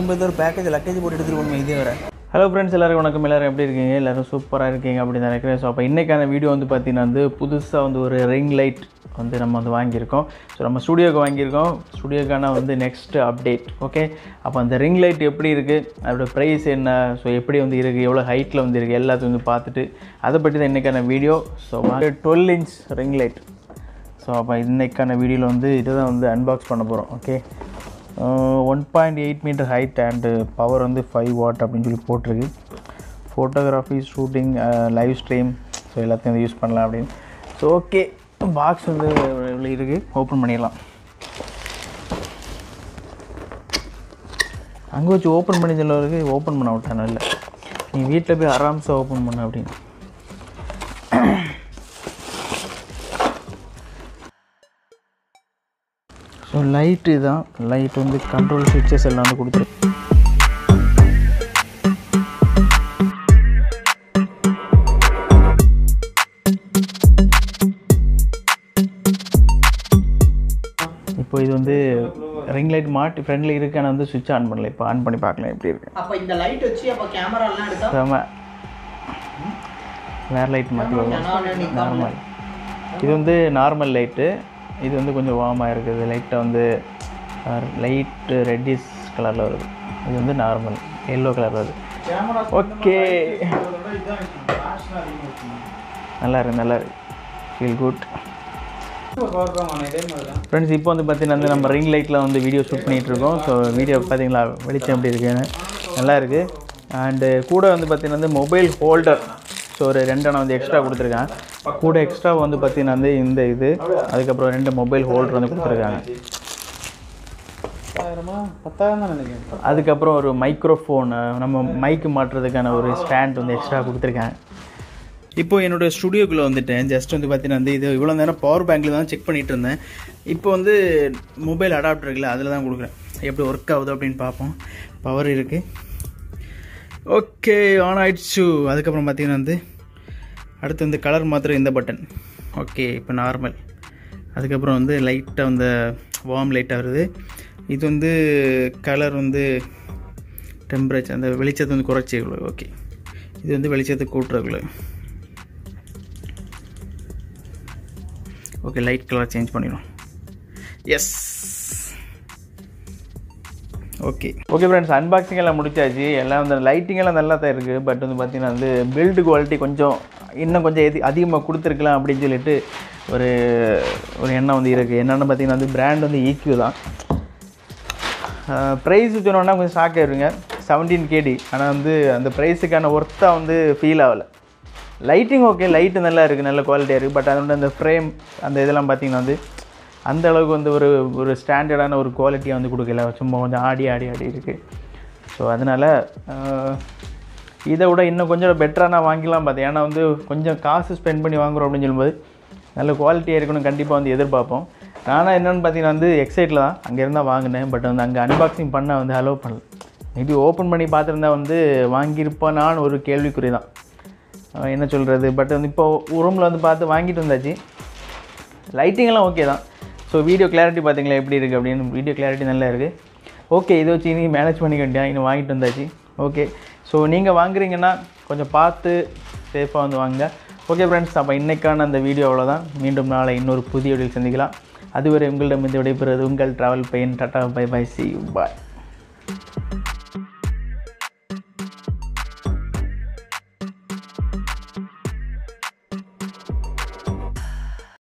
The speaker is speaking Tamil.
வரும்போது ஒரு பேக்கேஜ் லக்கேஜ் போட்டு எடுத்துகிட்டு போகணும் இதே வர ஹலோ ஃப்ரெண்ட்ஸ் எல்லாருக்கும் வணக்கம் எல்லாரும் எப்படி இருக்கீங்க எல்லாரும் சூப்பராக இருக்கீங்க அப்படின்னு நினைக்கிறேன் ஸோ அப்போ இன்றைக்கான வீடியோ வந்து பார்த்தீங்கன்னா வந்து புதுசாக வந்து ஒரு ரிங் லைட் வந்து நம்ம வந்து வாங்கியிருக்கோம் ஸோ நம்ம ஸ்டுடியோக்கு வாங்கியிருக்கோம் ஸ்டுடியோக்கான வந்து நெக்ஸ்ட் அப்டேட் ஓகே அப்போ அந்த ரிங் லைட் எப்படி இருக்குது அதோட ப்ரைஸ் என்ன ஸோ எப்படி வந்து இருக்குது எவ்வளோ ஹைட்டில் வந்து இருக்குது எல்லாத்தையும் வந்து பார்த்துட்டு அதை பற்றி தான் இன்றைக்கான video so twelve inch ring light so அப்போ இன்றைக்கான வீடியோவில் வந்து இதை தான் வந்து அன்பாக்ஸ் பண்ண போகிறோம் okay one point eight metre height and power வந்து ஃபைவ் வாட் அப்படின்னு சொல்லி போட்டிருக்கு photography shooting live stream so எல்லாத்தையும் வந்து யூஸ் பண்ணலாம் அப்படின்னு ஸோ ஓகே பாக்ஸ் வந்து இவ்வளோ இருக்குது ஓப்பன் பண்ணிடலாம் அங்கே வச்சு ஓப்பன் பண்ணி சொல்லவருக்கு ஓப்பன் பண்ண விட்டானோ இல்லை நீ வீட்டில் போய் ஆராம்ஸாக ஓப்பன் பண்ண அப்படின்னு ஸோ லைட்டு தான் லைட் வந்து கண்ட்ரோல் சுவிட்சஸ் எல்லாம் வந்து கொடுத்துரு இப்போ இது வந்து ரிங் லைட் மாட்டி ஃப்ரெண்டில் இருக்கு ஆனால் வந்து சுவிட்ச் ஆன் பண்ணல இப்போ ஆன் பண்ணி பார்க்கலாம் எப்படி இருக்கு அப்ப இந்த லைட் வச்சு அப்ப கேமராலாம் எடுத்தா செம வேறு லைட் மாற்றி வரும் நார்மல் இது வந்து நார்மல் லைட்டு இது வந்து கொஞ்சம் வார்மாக இருக்குது லைட்டாக வந்து லைட்டு ரெட்டிஸ் கலரில் வருது இது வந்து நார்மல் எல்லோ கலர் வருது ஓகே நல்லா இருக்கு நல்லா இருக்கு ஃபீல் குட் ஃப்ரெண்ட்ஸ் இப்போ வந்து பார்த்தீங்கன்னா வந்து நம்ம ரிங் லைட்டில் வந்து வீடியோ ஷூட் பண்ணிகிட்டு இருக்கோம் ஸோ வீடியோ பார்த்தீங்களா வெளிச்சம் எப்படி இருக்குன்னு நல்லா இருக்குது அண்டு கூட வந்து பார்த்தீங்கன்னா வந்து மொபைல் ஹோல்டர் ஸோ ஒரு ரெண்டெண்ணம் வந்து எக்ஸ்ட்ரா கொடுத்துருக்கேன் கூட எக்ஸ்ட்ரா வந்து பார்த்தீங்கன்னா வந்து இந்த இது அதுக்கப்புறம் ரெண்டு மொபைல் ஹோல்டர் வந்து கொடுத்துருக்காங்க பத்தாயிரம் தான் நினைக்கிறேன் அதுக்கப்புறம் ஒரு மைக்ரோஃபோன் நம்ம மைக்கு மாட்டுறதுக்கான ஒரு ஸ்டாண்ட் வந்து எக்ஸ்ட்ரா கொடுத்துருக்கேன் இப்போ என்னோட ஸ்டுடியோக்குள்ளே வந்துட்டேன் ஜஸ்ட் வந்து பார்த்தீங்கன்னா வந்து இது இவ்வளோ நேரம் பவர் பேங்க்கில் தான் செக் பண்ணிட்டு இருந்தேன் இப்போ வந்து மொபைல் அடாப்டர் இருக்குல்ல அதில் தான் கொடுக்குறேன் எப்படி ஒர்க் ஆகுது அப்படின்னு பார்ப்போம் பவர் இருக்குது ஓகே ஆன் ஆயிடுச்சு அதுக்கப்புறம் பார்த்தீங்கன்னா வந்து அடுத்து வந்து கலர் மாத்திரம் இந்த பட்டன் ஓகே இப்போ நார்மல் அதுக்கப்புறம் வந்து லைட்டாக வந்து வார்ம் லைட்டாக வருது இது வந்து கலர் வந்து டெம்பரேச்சர் அந்த வெளிச்சத்தை வந்து குறைச்சிக்கல ஓகே இது வந்து வெளிச்சத்தை கூட்டுறக்குள்ள ஓகே லைட் கலர் சேஞ்ச் பண்ணிடும் yes okay okay friends unboxing எல்லாம் முடிச்சாச்சு எல்லாம் வந்து லைட்டிங் எல்லாம் நல்லா தான் இருக்குது பட் வந்து பார்த்தீங்கன்னா வந்து பில்டு குவாலிட்டி கொஞ்சம் இன்னும் கொஞ்சம் எது அதிகமாக கொடுத்துருக்கலாம் அப்படின்னு சொல்லிட்டு ஒரு ஒரு எண்ணம் வந்து இருக்குது என்னென்னு பார்த்தீங்கன்னா வந்து பிராண்ட் வந்து ஈக்யூ தான் ப்ரைஸ் சொன்னோன்னா கொஞ்சம் ஷாக் ஆயிருங்க செவன்டீன் கேடி ஆனால் வந்து அந்த ப்ரைஸுக்கான ஒர்த்தாக வந்து ஃபீல் ஆகலை லைட்டிங் ஓகே லைட்டு நல்லா இருக்குது நல்ல குவாலிட்டியாக இருக்குது பட் அதோட அந்த ஃப்ரேம் அந்த இதெல்லாம் பார்த்தீங்கன்னா வந்து அந்த அளவுக்கு வந்து ஒரு ஒரு ஸ்டாண்டர்டான ஒரு குவாலிட்டியாக வந்து கொடுக்கல சும்மா கொஞ்சம் ஆடி ஆடி ஆடி இருக்குது ஸோ அதனால் இதை விட இன்னும் கொஞ்சம் பெட்டராக நான் வாங்கிக்கலாம் பார்த்தேன் ஏன்னா வந்து கொஞ்சம் காசு ஸ்பெண்ட் பண்ணி வாங்குறோம் அப்படின்னு சொல்லும்போது நல்ல குவாலிட்டியாக இருக்கணும் கண்டிப்பாக வந்து எதிர்பார்ப்போம் நானும் என்னென்னு பார்த்தீங்கன்னா வந்து எக்ஸைட்டில் தான் அங்கே இருந்தால் வாங்கினேன் பட் வந்து அங்கே அன்பாக்சிங் பண்ண வந்து அலோவ் பண்ணல மேபி ஓப்பன் பண்ணி பார்த்துருந்தா வந்து வாங்கியிருப்பானான்னு ஒரு கேள்விக்குறி தான் அஹ் என்ன சொல்கிறது பட் வந்து இப்போ ரூமில் வந்து பார்த்து வாங்கிட்டு வந்தாச்சு லைட்டிங் எல்லாம் ஓகே தான் ஸோ வீடியோ கிளாரிட்டி பார்த்தீங்களா எப்படி இருக்குது அப்படின்னு வீடியோ கிளாரிட்டி நல்லா இருக்குது ஓகே இதை வச்சு இனி மேனேஜ் பண்ணிக்கிட்டேன் இன்னும் வாங்கிட்டு வந்தாச்சு ஓகே ஸோ நீங்கள் வாங்குறீங்கன்னா கொஞ்சம் பார்த்து சேஃபாக வந்து வாங்க ஓகே ஃப்ரெண்ட்ஸ் அப்போ இன்றைக்கான அந்த வீடியோ அவ்வளோதான் மீண்டும் நாளை இன்னொரு புதிய வீடியோ சந்திக்கலாம் அதுவரை உங்களிடம் இந்த விடைபெறுவது உங்கள் ட்ராவல் பையன் டாட்டா பை பை சி பாய்